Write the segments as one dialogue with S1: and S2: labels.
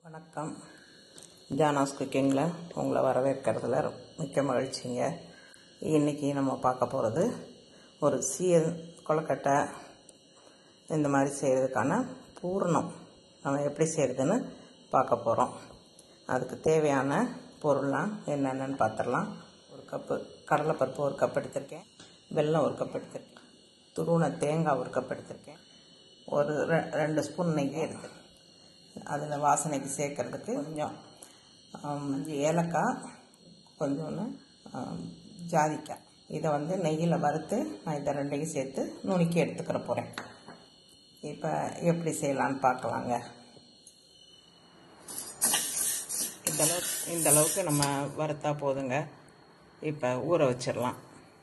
S1: வணக்கம் ஜானாஸ் குக்கிங்கில் உங்களை வரவேற்கிறதுல மிக்க மகிழ்ச்சிங்க இன்றைக்கி நம்ம பார்க்க போகிறது ஒரு சீர் கொலக்கட்டை இந்த மாதிரி செய்கிறதுக்கான பூர்ணம் நம்ம எப்படி செய்கிறதுன்னு பார்க்க போகிறோம் அதுக்கு தேவையான பொருள்லாம் என்னென்னு பார்த்துடலாம் ஒரு கப்பு கடலைப்பருப்பு ஒரு கப் எடுத்திருக்கேன் வெல்லம் ஒரு கப் எடுத்திருக்கேன் துருவன தேங்காய் ஒரு கப் எடுத்திருக்கேன் ஒரு ரெ- ரெண்டு ஸ்பூன் நெய் எடுத்திருக்கேன் அதில் வாசனைக்கு சேர்க்கறதுக்கு கொஞ்சம் ஆம், அஞ்சு ஏலக்காய் கொஞ்சோன்னு ஆம், ஜாதிக்காய் இதை வந்து நெய்யில் வறுத்து நான் இதை ரெண்டையும் சேர்த்து நுணுக்கி எடுத்துக்கிற போகிறேன் இப்போ எப்படி செய்யலான்னு பார்க்கலாங்க இந்த அளவுக்கு இந்த அளவுக்கு நம்ம வறுத்தா போதுங்க இப்போ ஊற வச்சிடலாம்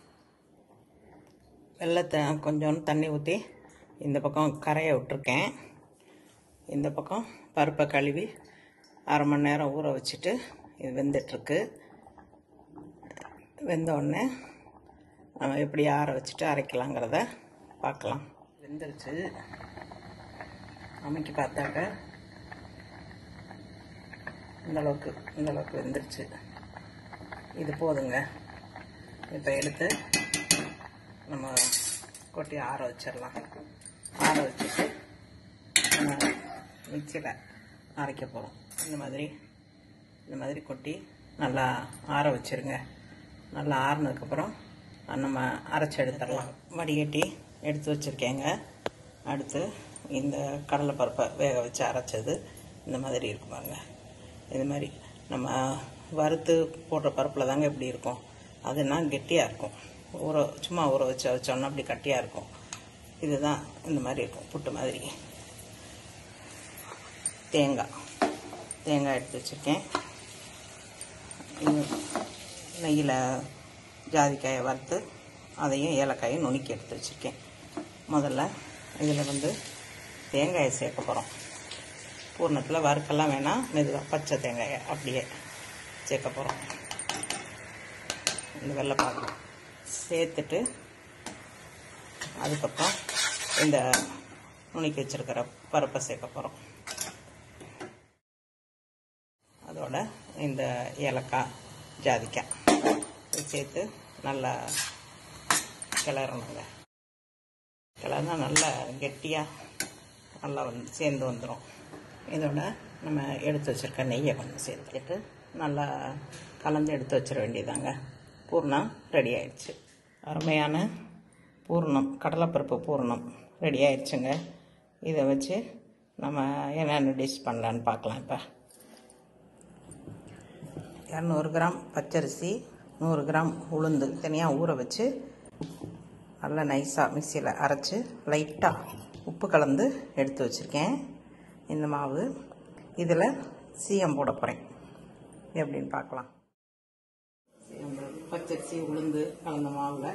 S1: வெள்ளத்தை கொஞ்சோண்டு தண்ணி ஊற்றி இந்த பக்கம் கரையை விட்டுருக்கேன் இந்த பக்கம் பருப்பை கழுவி அரை மணி நேரம் ஊற வச்சுட்டு இது வெந்துட்டுருக்கு வெந்த உடனே நம்ம எப்படி ஆற வச்சுட்டு அரைக்கலாங்கிறத பார்க்கலாம் வெந்துருச்சு அமைக்கி பார்த்தாக்க இந்த அளவுக்கு இந்த அளவுக்கு வெந்துருச்சு இது போதுங்க இப்போ எடுத்து நம்ம கொட்டி ஆற வச்சிடலாம் ஆற வச்சுட்டு நம்ம மிக்சியில் அரைக்க போகிறோம் இந்த மாதிரி இந்த மாதிரி கொட்டி நல்லா ஆற வச்சிருங்க நல்லா ஆறுனதுக்கப்புறம் நம்ம அரைச்சி எடுத்துடலாம் வடிகட்டி எடுத்து வச்சுருக்கேங்க அடுத்து இந்த கடலைப்பருப்பை வேக வச்சு அரைச்சது இந்த மாதிரி இருக்கும் பாருங்க இது மாதிரி நம்ம வறுத்து போடுற பருப்பில் தாங்க இப்படி இருக்கும் அதுனா கெட்டியாக இருக்கும் ஊற சும்மா ஊற வச்சு வச்சோன்னா அப்படி கட்டியாக இருக்கும் இதுதான் இந்த மாதிரி இருக்கும் புட்டு மாதிரி தேங்காய் தேங்காய் எடுத்து வச்சுருக்கேன் நெய்யில் ஜாதிக்காயை வறுத்து அதையும் ஏலக்காயும் நுணுக்கி எடுத்து வச்சுருக்கேன் முதல்ல இதில் வந்து தேங்காயை சேர்க்க போகிறோம் பூர்ணத்தில் வறுக்கெல்லாம் வேணாம் மெதுவாக பச்சை தேங்காயை அப்படியே சேர்க்க போகிறோம் இந்த வெள்ளைப்பாகு சேர்த்துட்டு அதுக்கப்புறம் இந்த நுணுக்கி வச்சிருக்கிற பருப்பை சேர்க்க போகிறோம் அதோட இந்த ஏலக்காய் ஜாதிக்காய் இது சேர்த்து நல்லா கிளறணுங்க கிளறினா நல்லா கெட்டியாக நல்லா வந்து சேர்ந்து வந்துடும் இதோட நம்ம எடுத்து வச்சிருக்க நெய்யை கொஞ்சம் சேர்த்துக்கிட்டு நல்லா கலந்து எடுத்து வச்சிட வேண்டியதாங்க பூர்ணம் ரெடி ஆயிடுச்சு அருமையான பூர்ணம் கடலைப்பருப்பு பூர்ணம் ரெடி ஆயிடுச்சுங்க இதை வச்சு நம்ம என்னென்ன டிஷ் பண்ணலான்னு பார்க்கலாம் இப்போ இரநூறு கிராம் பச்சரிசி நூறு கிராம் உளுந்து தனியாக ஊற வச்சு நல்லா நைஸாக மிக்சியில் அரைச்சி லைட்டாக உப்பு கலந்து எடுத்து வச்சுருக்கேன் இந்த மாவு இதில் சீயம் போட போகிறேன் எப்படின்னு பார்க்கலாம் சீயம் போடு- பச்சரிசி உளுந்து கலந்த மாவில்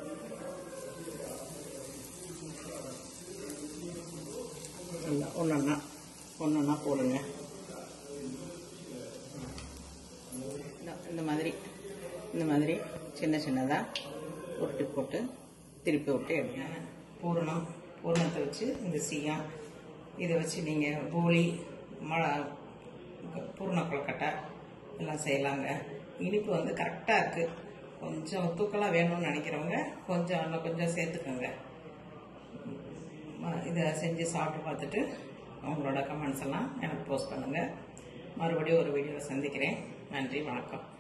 S1: நல்லா ஒன்றொன்னா ஒன்றொன்னா போடுங்க இந்த- இந்த மாதிரி இந்த மாதிரி சின்ன சின்னதாக உருட்டி போட்டு திருப்பி விட்டு எடுங்க பூரணம் பூரணத்தை வச்சு இந்த சீயம் இதை வச்சு நீங்கள் போலி மழை பூர்ண கொழுக்கட்டை எல்லாம் செய்யலாங்க இனிப்பு வந்து கரெக்டாக இருக்குது கொஞ்சம் தூக்கலாக வேணும்னு நினைக்கிறவங்க கொஞ்சம் இன்னும் கொஞ்சம் சேர்த்துக்கோங்க ம- இதை செஞ்சு சாப்பிட்டு பார்த்துட்டு உங்களோட கமெண்ட்ஸ் எல்லாம் எனக்கு போஸ்ட் பண்ணுங்கள் மறுபடியும் ஒரு வீடியோவில் சந்திக்கிறேன் நன்றி வணக்கம்